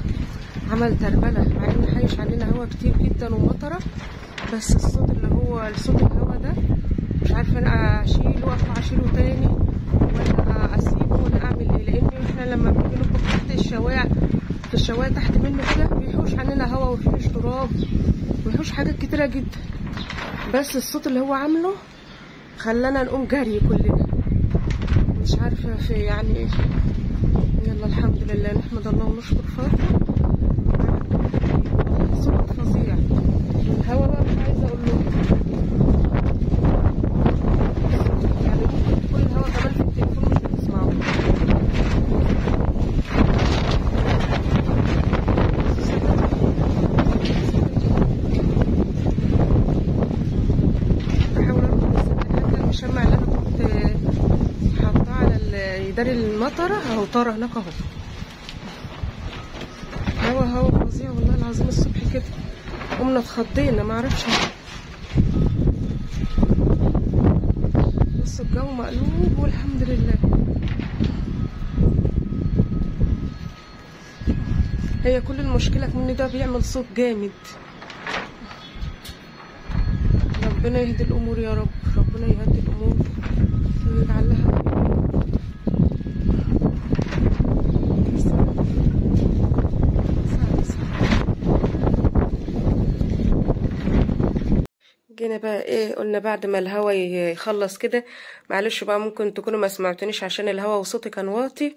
عمل تربله مع ان حايش علينا هوا كتير جدا ومطره بس الصوت اللي هو الصوت الهوا ده مش عارفه انا اشيله اطلع اشيله تاني ولا اسيبه ولا اعمل ايه لان احنا لما بنيجي نطبخ تحت الشوايه في الشوايه تحت منه كده بيحوش عننا هوا ويحوش تراب ويحوش حاجات كتيره جدا بس الصوت اللي هو عامله خلانا نقوم جري كلنا مش عارفه في يعني ايه يلا الحمد لله نحمد الله ونشكر فضله صوت فظيع الهوا بقى مش عايزه اقول له يعني ممكن تكون الهوا كمان في التليفون مش بتسمعه بحاول اربط السماعه المشمع اللي انا كنت حاطاه على ال- يداري المطره اهو طار هناك اهو هوا هوا فظيع والله العظيم الصبح كده قمنا اتخضينا ما اعرفش بص الجو مقلوب والحمد لله هي كل المشكلة ان ده بيعمل صوت جامد ربنا يهدي الامور يا رب ربنا يهدي الامور ويجعل لها جينا بقى ايه قلنا بعد ما الهوا يخلص كده معلش بقى ممكن تكونوا ما سمعتونيش عشان الهوا وصوتي كان واطي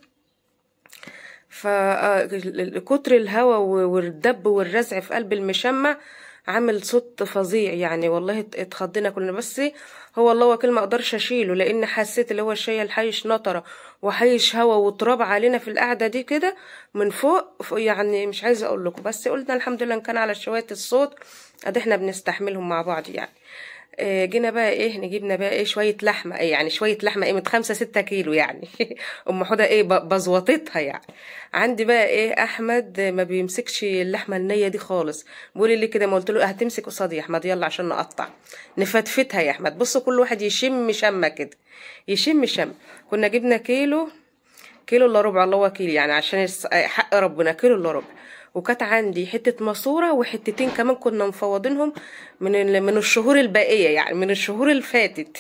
فكتر الهوا والدب والرزع في قلب المشمع عامل صوت فظيع يعني والله اتخضينا كلنا بس هو الله وكيل ما اقدرش اشيله لان حسيت اللي هو الشاي الحيش نطره وحيش هوا وتراب علينا في القعده دي كده من فوق فوق يعني مش عايزه اقول لكم بس قلنا الحمد لله ان كان على شويه الصوت ادي احنا بنستحملهم مع بعض يعني آه، جينا بقى ايه نجيبنا بقى ايه شويه لحمه ايه يعني شويه لحمه ايه من خمسة ستة كيلو يعني ام حوده ايه ب- بزوطتها يعني عندي بقى ايه احمد ما بيمسكش اللحمه النيه دي خالص بيقول لي كده ما قلت له هتمسك قصادي يا احمد يلا عشان نقطع نفتفتها يا احمد بص كل واحد يشم شمه كده يشم شم كنا جبنا كيلو كيلو الا ربع الله وكيل يعني عشان الس- حق ربنا كيلو الا ربع وكانت عندي حته ماسوره وحتتين كمان كنا مفوضينهم من ال- من الشهور الباقيه يعني من الشهور اللي فاتت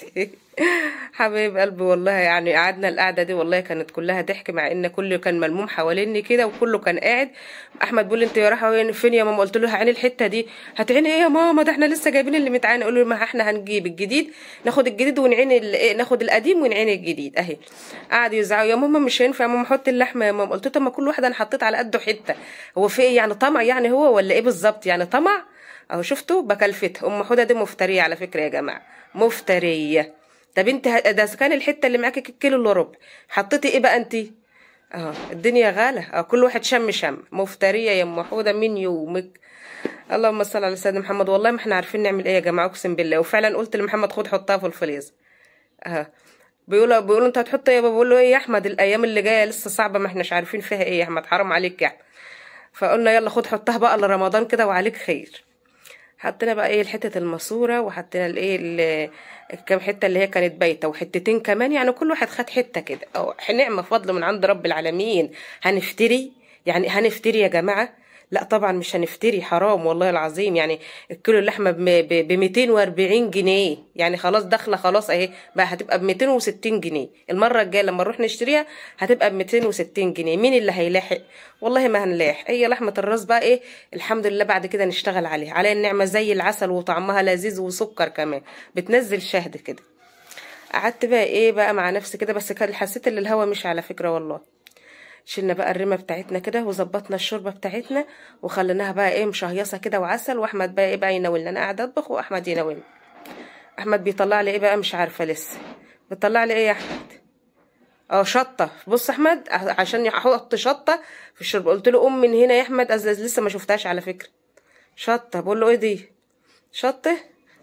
حبايب قلبي والله يعني قعدنا القعده دي والله كانت كلها ضحك مع ان كله كان ملموم حواليني كده وكله كان قاعد احمد بيقول لي انت رايحه وين- فين يا ماما قلت له هعين الحته دي هتعيني ايه يا ماما ده احنا لسه جايبين اللي متعين اقول له ما احنا هنجيب الجديد ناخد الجديد ونعين ال- إيه، ناخد القديم ونعين الجديد اهي قعدوا يزعقوا يا ماما مش هينفع يا ماما حط اللحمه يا ماما قلت له طب ما كل واحد انا حطيت على قده حته هو في ايه يعني طمع يعني هو ولا ايه بالظبط يعني طمع اهو شفتوا بكلفتها ام حوده دي مفتريه على فكره يا جماعه مفتريه طب انت ه- ده كان الحته اللي معاكي كيلو الا ربع حطيتي ايه بقى انت اه الدنيا غالة اه كل واحد شم شم مفترية يا ام حودة من يومك اللهم صل على سيدنا محمد والله ما احنا عارفين نعمل ايه يا جماعة اقسم بالله وفعلا قلت لمحمد خد حطها في الفريزر اه بيقولوا بيقولوا انت هتحط ايه يا بابا بقول له ايه يا احمد الايام اللي جايه لسه صعبه ما احناش عارفين فيها ايه يا احمد حرام عليك يعني فقلنا يلا خد حطها بقى لرمضان كده وعليك خير حطينا بقى ايه حته الماسوره وحطينا الايه ال- الكام حته اللي هي كانت بايته وحتتين كمان يعني كل واحد خد حته كده او نعمه فضل من عند رب العالمين هنفتري يعني هنفتري يا جماعه لا طبعا مش هنفتري حرام والله العظيم يعني الكيلو اللحمه ب 240 جنيه يعني خلاص داخله خلاص اهي بقى هتبقى ب 260 جنيه المره الجايه لما نروح نشتريها هتبقى ب 260 جنيه مين اللي هيلاحق والله ما هنلاحق هي لحمه الراس بقى ايه الحمد لله بعد كده نشتغل عليها عليها النعمه زي العسل وطعمها لذيذ وسكر كمان بتنزل شهد كده قعدت بقى ايه بقى مع نفسي كده بس كان حسيت ان الهوا مش على فكره والله شلنا بقى الرمه بتاعتنا كده وظبطنا الشوربه بتاعتنا وخليناها بقى ايه مشهيصه كده وعسل واحمد بقى ايه بقى يناولنا انا قاعده اطبخ واحمد يناولنا احمد بيطلع لي ايه بقى مش عارفه لسه بيطلع لي ايه يا احمد اه شطه بص احمد عشان احط شطه في الشوربه قلت له قوم من هنا يا احمد أزاز لسه ما شفتهاش على فكره شطه بقول له ايه دي شطه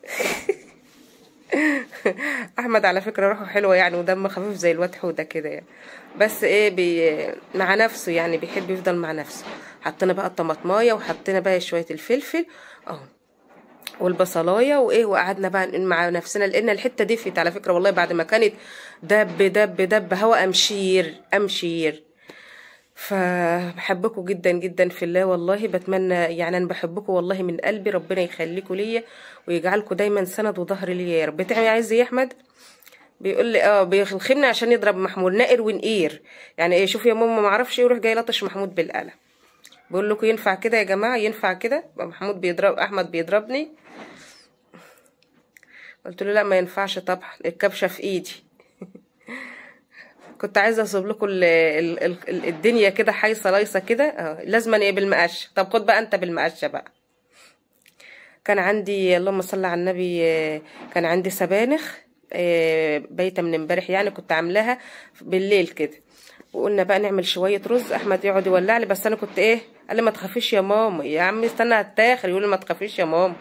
احمد على فكره روحه حلوه يعني ودمه خفيف زي الواد حوده كده يعني بس ايه بي مع نفسه يعني بيحب يفضل مع نفسه حطينا بقى الطماطمايه وحطينا بقى شويه الفلفل اهو والبصلايه وايه وقعدنا بقى مع نفسنا لان الحته دفيت على فكره والله بعد ما كانت دب دب دب هوا امشير امشير فبحبكم جدا جدا في الله والله بتمنى يعني انا بحبكم والله من قلبي ربنا يخليكم ليا ويجعلكم دايما سند وظهر ليا يا رب بتعمل عايز ايه يا احمد بيقول لي اه بيخلخمني عشان يضرب محمود نائر ونقير يعني ايه شوف يا ماما ما اعرفش يروح جاي لطش محمود بالقلم بقول لكم ينفع كده يا جماعه ينفع كده محمود بيضرب احمد بيضربني قلت له لا ما ينفعش طبعا الكبشه في ايدي كنت عايزه اصب لكم ال- ال- ال- الدنيا كده حيصه ليصه كده اه لازم ايه بالمقشه طب خد بقى انت بالمقشه بقى كان عندي اللهم صل على النبي آه، كان عندي سبانخ آه، بايته من امبارح يعني كنت عاملاها بالليل كده وقلنا بقى نعمل شويه رز احمد يقعد يولع لي بس انا كنت ايه قال لي ما تخافيش يا ماما يا عم استنى هتاخر يقول لي ما تخافيش يا ماما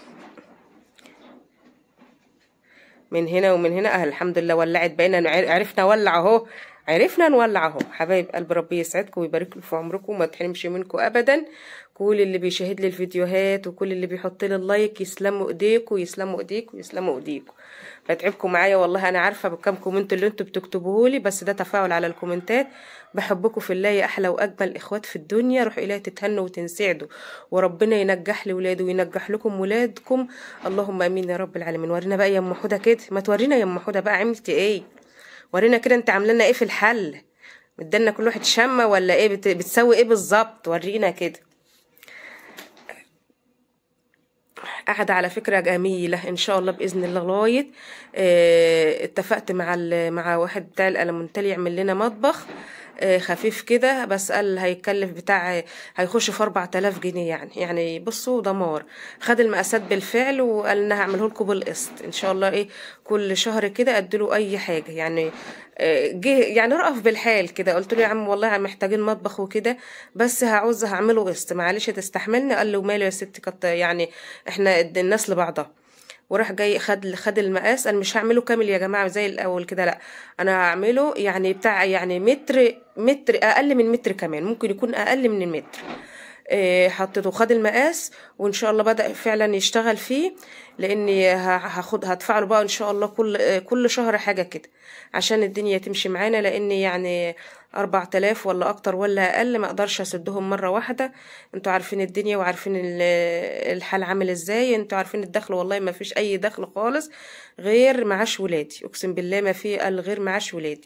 من هنا ومن هنا اه الحمد لله ولعت بقينا نع- عرفنا نولع اهو عرفنا نولع اهو حبايب قلب ربي يسعدكم ويبارك له في عمركم وما تحرمش منكم ابدا كل اللي بيشاهد لي الفيديوهات وكل اللي بيحط لي اللايك يسلموا ايديكم يسلموا ايديكم يسلموا ايديكم بتعبكم معايا والله انا عارفه بكم كومنت اللي انتوا بتكتبوه لي بس ده تفاعل على الكومنتات بحبكم في الله يا احلى واجمل اخوات في الدنيا روحوا الهي تتهنوا وتنسعدوا وربنا ينجح لي ولاده وينجح لكم ولادكم اللهم امين يا رب العالمين ورينا بقى يا ام حوده كده ما تورينا يا ام حوده بقى عملتي ايه ورينا كده انت عامله لنا ايه في الحل مدينا كل واحد شمه ولا ايه بت... بتسوي ايه بالظبط ورينا كده قاعدة على فكرة جميلة إن شاء الله بإذن الله لغاية آه، اتفقت مع ال- مع واحد بتاع الألمونتال يعمل لنا مطبخ آه، خفيف كده بس قال هيكلف بتاع هيخش في 4000 جنيه يعني يعني بصوا دمار خد المقاسات بالفعل وقال لنا هعمله لكم بالقسط ان شاء الله ايه كل شهر كده اديله اي حاجه يعني آه، جه يعني رأف بالحال كده قلت له يا عم والله محتاجين مطبخ وكده بس هعوز هعمله قسط معلش تستحملني قال له ماله يا ستي كت يعني احنا الناس لبعضها وراح جاي خد خد المقاس انا مش هعمله كامل يا جماعه زي الاول كده لا انا هعمله يعني بتاع يعني متر متر اقل من متر كمان ممكن يكون اقل من المتر إيه، حطيته خد المقاس وان شاء الله بدأ فعلا يشتغل فيه لاني ه- هاخد هدفع له بقى ان شاء الله كل آه، كل شهر حاجه كده عشان الدنيا تمشي معانا لان يعني أربعة آلاف ولا أكتر ولا أقل ما أقدرش أسدهم مرة واحدة انتوا عارفين الدنيا وعارفين ال- الحال عامل ازاي انتوا عارفين الدخل والله ما فيش أي دخل خالص غير معاش ولادي أقسم بالله ما في قال غير معاش ولادي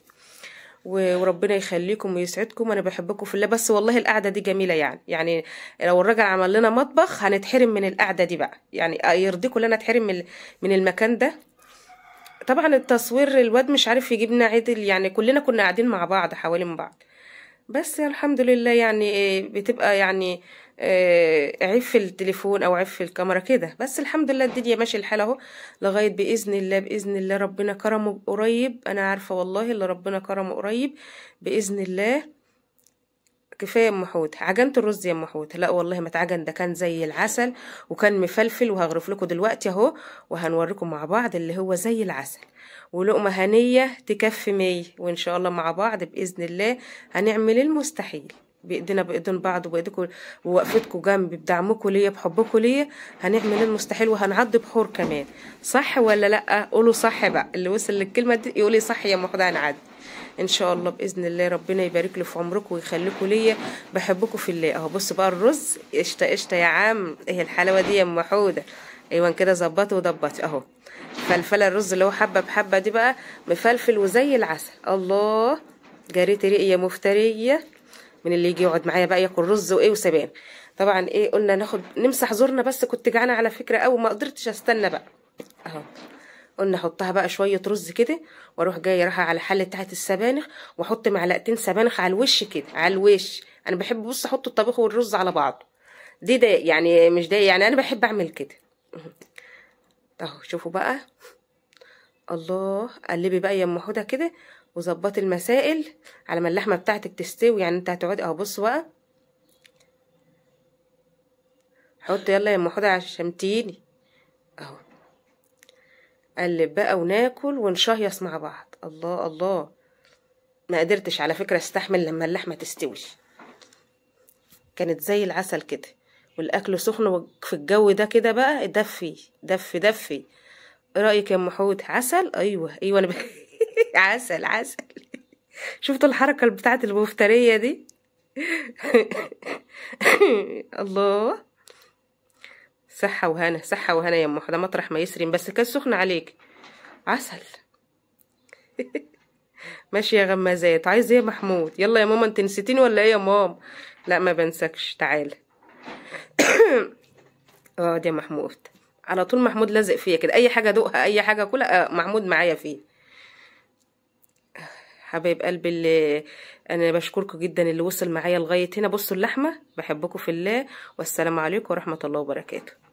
و- وربنا يخليكم ويسعدكم انا بحبكم في الله بس والله القعده دي جميله يعني يعني لو الراجل عمل لنا مطبخ هنتحرم من القعده دي بقى يعني يرضيكم لنا اتحرم من من المكان ده طبعا التصوير الواد مش عارف يجيب لنا عدل يعني كلنا كنا قاعدين مع بعض حوالين بعض بس الحمد لله يعني إيه، بتبقى يعني آه، عيب في التليفون او عيب في الكاميرا كده بس الحمد لله الدنيا ماشي الحال اهو لغايه باذن الله باذن الله ربنا كرمه قريب انا عارفه والله اللي ربنا كرمه قريب باذن الله كفايه يا ام حود عجنت الرز يا ام حود لا والله ما اتعجن ده كان زي العسل وكان مفلفل وهغرف لكم دلوقتي اهو وهنوريكم مع بعض اللي هو زي العسل ولقمه هنيه تكفي مية وان شاء الله مع بعض باذن الله هنعمل المستحيل بايدينا بايدين بعض وبايديكم ووقفتكم جنبي بدعمكم ليا بحبكم ليا هنعمل المستحيل وهنعض بحور كمان صح ولا لا قولوا صح بقى اللي وصل للكلمه دي يقولي صح يا ام حود هنعدي ان شاء الله باذن الله ربنا يبارك لي في عمركم ويخليكم ليا بحبكم في الله اهو بص بقى الرز قشطه قشطه يا عم ايه الحلاوه دي يا ام حوده ايوه كده ظبطي وضبطي اهو فلفله الرز اللي هو حبه بحبه دي بقى مفلفل وزي العسل الله جريتي ريقي يا مفتريه من اللي يجي يقعد معايا بقى ياكل رز وايه وسبان طبعا ايه قلنا ناخد نمسح زورنا بس كنت جعانه على فكره قوي ما قدرتش استنى بقى اهو قلنا احطها بقى شويه رز كده واروح جايه رايحه على الحله بتاعت السبانخ واحط معلقتين سبانخ على الوش كده على الوش انا بحب بص احط الطبيخ والرز على بعض دي ده يعني مش ده يعني انا بحب اعمل كده اهو شوفوا بقى الله قلبي بقى يا ام حوده كده وظبطي المسائل على ما اللحمه بتاعتك تستوي يعني انت هتقعدي اهو بص بقى حط يلا يا ام حوده عشان تيني اهو قلب بقى وناكل ونشهيص مع بعض الله الله ما قدرتش على فكرة استحمل لما اللحمة تستوي كانت زي العسل كده والاكل سخن في الجو ده كده بقى دفي دفي دفي ايه رايك يا ام حود عسل ايوه ايوه انا ب... عسل عسل شفتوا الحركه بتاعت المفتريه دي الله صحة وهنا صحة وهنا يا ام ده مطرح ما يسرين بس كان سخن عليك عسل ماشي يا غمازات عايز ايه يا محمود يلا يا ماما انت نسيتيني ولا ايه يا ماما لا ما بنسكش تعالى اه يا محمود على طول محمود لازق فيا كده اي حاجه ادوقها اي حاجه كلها آه محمود معايا فيه حبايب قلبي اللي انا بشكركم جدا اللي وصل معايا لغايه هنا بصوا اللحمه بحبكم في الله والسلام عليكم ورحمه الله وبركاته